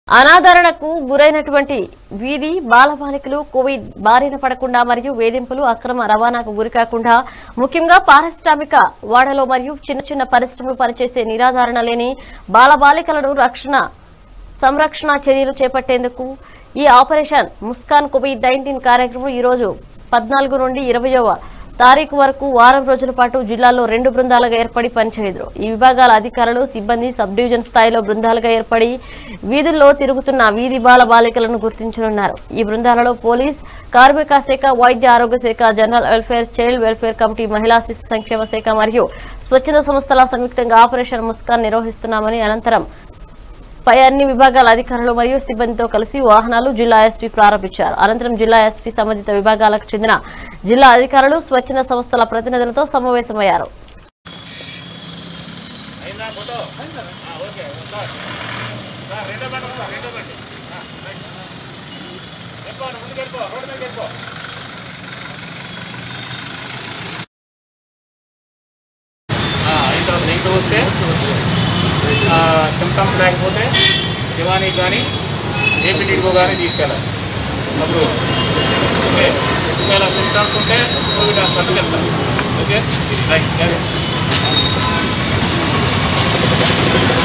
అనాదరణకు గురైనటువంటి వీధి బాలబాలికలు కోవిడ్ బారిన పడకుండా మరియు వేధింపులు అక్రమ రవాణాకు గురికాకుండా ముఖ్యంగా పారిశ్రామిక వాడలో మరియు చిన్న చిన్న పరిశ్రమలు పనిచేసే నిరాధారణ లేని బాలబాలికలను రక్షణ సంరక్షణ చర్యలు చేపట్టేందుకు ఈ ఆపరేషన్ ముస్కాన్ కోవిడ్ నైన్టీన్ కార్యక్రమం ఈ రోజు పద్నాలుగు నుండి ఇరవయవ తారీఖు వరకు వారం రోజుల పాటు జిల్లాలో రెండు బృందాలుగా ఏర్పడి పనిచేయదురు ఈ విభాగాల అధికారులు సిబ్బంది సబ్ డివిజన్ స్థాయిలో బృందాలుగా ఏర్పడి వీధుల్లో తిరుగుతున్న వీధి బాల బాలికలను గుర్తించనున్నారు ఈ బృందాలలో పోలీస్ కార్మిక శాఖ వైద్య ఆరోగ్య శాఖ general welfare child welfare committee మహిళా శిశు సంక్షేమ శాఖ మరియు స్వచ్ఛంద సంస్థల సంయుక్తంగా ఆపరేషన్ ముస్కాన్ నిర్వహిస్తున్నామని అనంతరం పై అన్ని విభాగాల అధికారులు మరియు సిబ్బందితో కలిసి వాహనాలు జిల్లా ఎస్పీ ప్రారంభించారు అనంతరం జిల్లా ఎస్పీ సంబంధిత విభాగాలకు చెందిన జిల్లా అధికారులు స్వచ్ఛంద సంస్థల ప్రతినిధులతో సమావేశమయ్యారు అయిన తర్వాత నెగిటివ్ వస్తే సిమ్టమ్స్ లేకపోతే దివానికి కానీ ఏపీటీకో కానీ తీసుకెళ్ళాలి అప్పుడు ఓకే ఒకవేళ సిమ్టమ్స్ ఉంటే కోవిడ్ హాస్పిటల్కి వెళ్తాం ఓకే రైట్